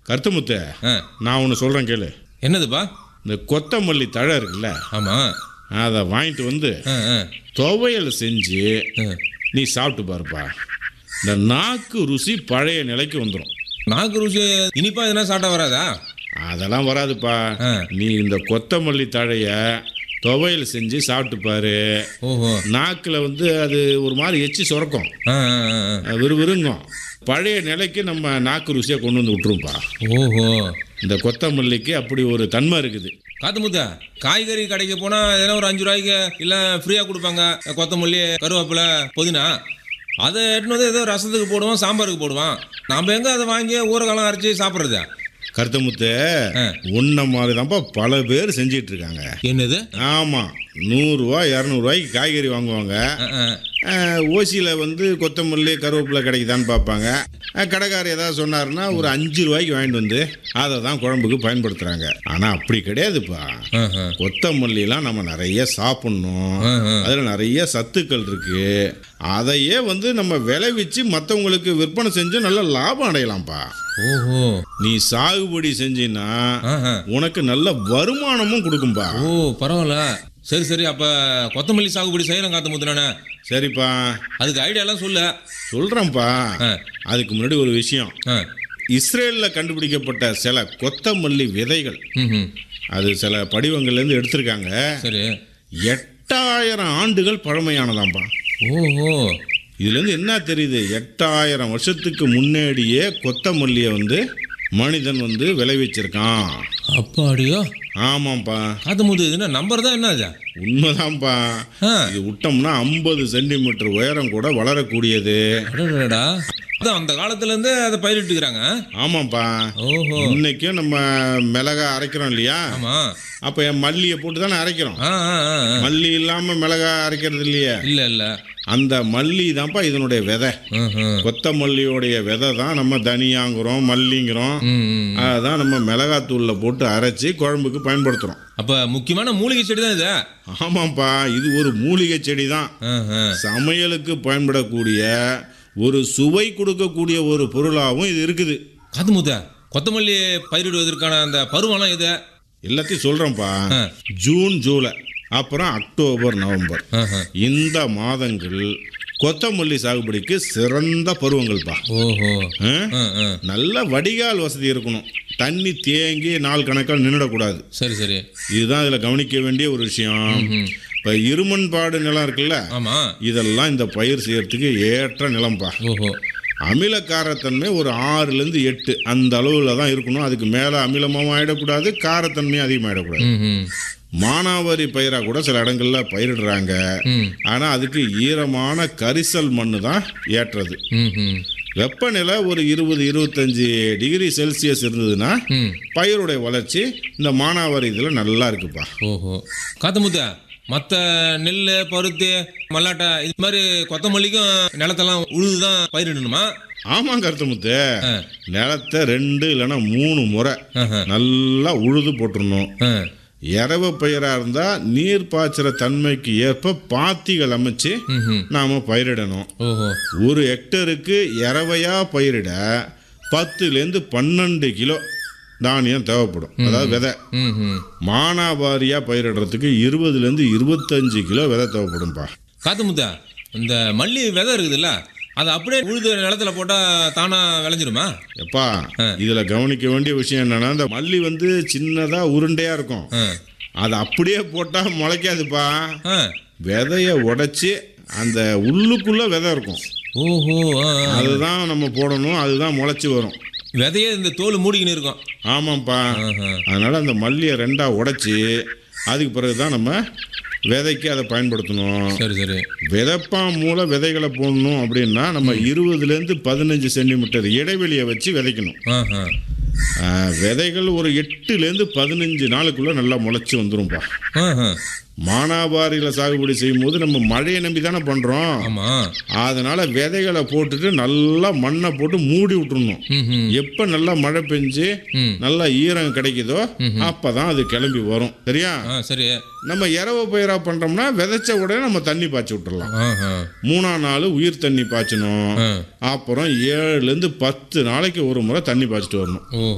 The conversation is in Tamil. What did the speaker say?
கருத்துமுத்து ஆ நான் ஒன்று சொல்கிறேன் கேளு என்னதுப்பா இந்த கொத்தமல்லி தழை இருக்குல்ல ஆமாம் அதை வாங்கிட்டு வந்து ஆ ஆ துவையல் செஞ்சு ஆ. நீ சாப்பிட்டு பாருப்பா இந்த நாக்கு ருசி பழைய நிலைக்கு வந்துடும் நாக்கு ருசி இனிப்பா எதுனா சாப்பிட்டா வராதா அதெல்லாம் வராதுப்பா ஆ. நீ இந்த கொத்தமல்லி தழைய துவையல் செஞ்சு சாப்பிட்டு பாரு ஓஹோ நாக்கில் வந்து அது ஒரு மாதிரி எச்சி சுரக்கும் ஆ ஆ, ஆ, ஆ. அஹ் விறுவிறுங்கும் பழைய நிலைக்கு நம்ம நாக்கு ருசியை கொண்டு வந்து விட்டுருப்பா ஓஹோ இந்த கொத்தமல்லிக்கு அப்படி ஒரு தன்மை இருக்குது காத்து முத்தா காய்கறி கடைக்கு போனால் எதனா ஒரு அஞ்சு ரூபாய்க்கு இல்லை ஃப்ரீயாக கொடுப்பாங்க கொத்தமல்லி கருவேப்பிலை புதினா அதை எடுத்துன்னு வந்து ஏதோ ரசத்துக்கு போடுவோம் சாம்பாருக்கு போடுவான் நாம் எங்கே அதை வாங்கி ஊறுகாலம் அரைச்சி சாப்பிட்றது கருத்தமுத்து ஆ. உன்ன மாதிரி தான்ப்பா பல பேர் செஞ்சிட்டு இருக்காங்க என்னது ஆமாம் நூறுரூவா இரநூறுவாய்க்கு காய்கறி வாங்குவாங்க ஆ, ஆ. ஓசியில் வந்து கொத்தமல்லி கருவேப்பிலை கிடைக்குதான்னு பார்ப்பாங்க அஹ், கடைக்காரர் ஏதாவது சொன்னாருன்னா ஒரு அஞ்சு ரூபாய்க்கு வாங்கிட்டு வந்து அதை தான் குழம்புக்கு பயன்படுத்துகிறாங்க ஆனால் அப்படி கிடையாதுப்பா ஆஹா. கொத்தமல்லிலாம் நம்ம நிறைய சாப்பிட்ணும் ஆஹா. அதில் நிறைய சத்துக்கள் இருக்கு அதையே வந்து நம்ம விளைவிச்சு மற்றவங்களுக்கு விற்பனை செஞ்சு நல்ல லாபம் அடையலாம்ப்பா ஓஹோ நீ சாகுபடி செஞ்சின்னா ஆஹா. உனக்கு நல்ல வருமானமும் கொடுக்கும்பா ஓ பரவாயில்ல சரி சரி அப்போ கொத்தமல்லி சாகுபடி செய்யலாம் காத்து முத்துனானே சரிப்பா அதுக்கு ஐடியாலாம் சொல்லு சொல்கிறேன்ப்பா ஆ. அதுக்கு முன்னாடி ஒரு விஷயம் ஆ இஸ்ரேலில் கண்டுபிடிக்கப்பட்ட சில கொத்தமல்லி விதைகள் ம் அது சில படிவங்கள்லேருந்து எடுத்திருக்காங்க சரி எட்டாயிரம் ஆண்டுகள் பழமையானதாம்பா ஓஹோ இதுலேருந்து என்ன தெரியுது எட்டாயிரம் வருஷத்துக்கு முன்னாடியே கொத்தமல்லியை வந்து மனிதன் வந்து விளைவிச்சிருக்கான் அப்பாடியோ ஆமாம்ப்பா காத்து முத்து இது என்ன நம்பர் தான் என்ன அது உண்மைதான்ப்பா ஆ இது விட்டோம்னா ஐம்பது சென்டிமீட்டர் உயரம் கூட வளரக்கூடியது அடடடா. அதான் அந்த காலத்துல இருந்து அதை பயிரிட்டுக்கிறாங்க ஆமாம்ப்பா ஓஹோ இன்னைக்கும் நம்ம மிளகா அரைக்கிறோம் இல்லையா ஆமா அப்போ என் மல்லியை போட்டு தானே அரைக்கிறோம் ஆ ஆ ஆ, ஆ. மல்லி இல்லாமல் மிளகா அரைக்கிறது இல்லையே இல்ல இல்ல அந்த மல்லி தான்ப்பா இதனுடைய விதை ம்ஹும். கொத்தமல்லியோடைய விதை தான் நம்ம தனியாங்கிறோம் மல்லிங்கிறோம் ம், ம். அதுதான் நம்ம மிளகாத்தூளில் போட்டு அரைச்சி குழம்புக்கு பயன்படுத்துகிறோம் அப்ப முக்கியமான மூலிகை செடி தான் இது ஆமாம்ப்பா இது ஒரு மூலிகை செடி தான் ஆஹா. சமையலுக்கு பயன்படக்கூடிய ஒரு சுவை கொடுக்கக்கூடிய ஒரு பொருளாகவும் இது இருக்குது காத்து முத்த கொத்தமல்லி பயிரிடுவதற்கான அந்த பருவம்லாம் இது எல்லாத்தையும் சொல்கிறேன்ப்பா ஆ. ஜூன் ஜூலை அப்புறம் அக்டோபர் நவம்பர் ஆஹா. இந்த மாதங்கள் கொத்தமல்லி சாகுபடிக்கு சிறந்த பருவங்கள்ப்பா ஓஹோ ஆ? ஆ, ஆ. நல்ல வடிகால் வசதி இருக்கணும் தண்ணி தேங்கி நாள் கணக்கால் நின்றுடக்கூடாது சரி சரி இதுதான் இதில் கவனிக்க வேண்டிய ஒரு விஷயம் ம்ஹும். இப்போ இருமண்பாடு நிலம் இருக்குல்ல ஆமா இதெல்லாம் இந்த பயிர் செய்யறதுக்கு ஏற்ற நிலம்பா ஓஹோ அமிலக்காரத்தன்மை ஒரு ஆறுலேருந்து எட்டு அந்த அளவில் தான் இருக்கணும் அதுக்கு மேலே அமிலமாகவும் ஆகிடக்கூடாது காரத்தன்மையும் அதிகமாகிடக்கூடாது ம் ம் மானாவாரி பயிராக கூட சில இடங்களில் பயிரிடுறாங்க ம் ஆனால் அதுக்கு ஈரமான கரிசல் மண்ணு தான் ஏற்றது ம் ம் வெப்பநிலை ஒரு இருபது இருபத்தஞ்சி டிகிரி செல்சியஸ் இருந்ததுன்னா ம் பயிருடைய வளர்ச்சி இந்த மானாவாரி இதில் நல்லா இருக்குப்பா ஓஹோ காத்து முத்த மற்ற நெல் பருத்தி மல்லாட்டை இது மாதிரி கொத்தமல்லிக்கும் நிலத்தெல்லாம் உழுது தான் பயிரிடணுமா ஆமாம் கருத்தமுத்து ஆ. நிலத்தை ரெண்டு இல்லைன்னா மூணு முறை ஆஹா. நல்லா உழுது போட்டுடணும் ஆ இரவு பயிராக இருந்தால் நீர் பாய்ச்சுற தன்மைக்கு ஏற்ப பாத்திகள் அமைச்சு ம் நாம் பயிரிடணும் ஓஹோ ஒரு ஹெக்டருக்கு இரவையாக பயிரிட பத்துலேருந்து பன்னெண்டு கிலோ தானியம் தேவைப்படும் அதாவது விதை ம் ம் மானாவாரியாக பயிரிடுறதுக்கு இருபதுலேருந்து இருபத்தஞ்சு கிலோ விதை தேவைப்படும்பா காத்து முத்தா இந்த மல்லி விதை இருக்குதுல்ல அதை அப்படியே உழுது நிலத்துல போட்டால் தானா விளைஞ்சிருமா எப்பா இதில் கவனிக்க வேண்டிய விஷயம் என்னன்னா இந்த மல்லி வந்து சின்னதாக உருண்டையாக இருக்கும் ஆ அதை அப்படியே போட்டால் முளைக்காதுப்பா ஆ விதைய உடைச்சி அந்த உள்ளுக்குள்ளே விதை இருக்கும் ஓஹோ ஆ ஆ. அதுதான் நம்ம போடணும் அதுதான் முளைச்சி வரும் விதையே இந்த தோல் மூடிக்கின்னு இருக்கும் ஆமாம்ப்பா ஆஹா. அதனால் அந்த மல்லியை ரெண்டாக உடைச்சி அதுக்கு பிறகு தான் நம்ம விதைக்கு அதை பயன்படுத்தணும் சரி சரி விதைப்பான் மூலம் விதைகளை போடணும் அப்படின்னா நம்ம இருபதுலேருந்து பதினஞ்சு சென்டிமீட்டர் இடைவெளியை வச்சு விதைக்கணும் ஆஹா ஆ, விதைகள் ஒரு எட்டுலேருந்து பதினஞ்சு நாளுக்குள்ளே நல்லா முளைச்சி வந்துரும்பா ஆஹா மானாவாரியில் சாகுபடி செய்யும்போது நம்ம மழையை நம்பி தானே பண்ணுறோம் ஆமா அதனால விதைகளை போட்டுட்டு நல்லா மண்ணை போட்டு மூடி விட்டுறணும் ம் ம் எப்போ நல்லா மழை பெஞ்சு ம். நல்லா ஈரம் கிடைக்குதோ அப்பதான் அது கிளம்பி வரும் சரியா ஆ சரி நம்ம இரவு பயிரா பண்றோம்னா விதைச்ச உடனே நம்ம தண்ணி பாய்ச்சி விட்டுறலாம் ஆஹா மூணாம் நாள் உயிர் தண்ணி பாய்ச்சணும் ஆ அப்புறம் ஏழுலேருந்து பத்து நாளைக்கு ஒரு முறை தண்ணி பாய்ச்சிட்டு வரணும் ஓ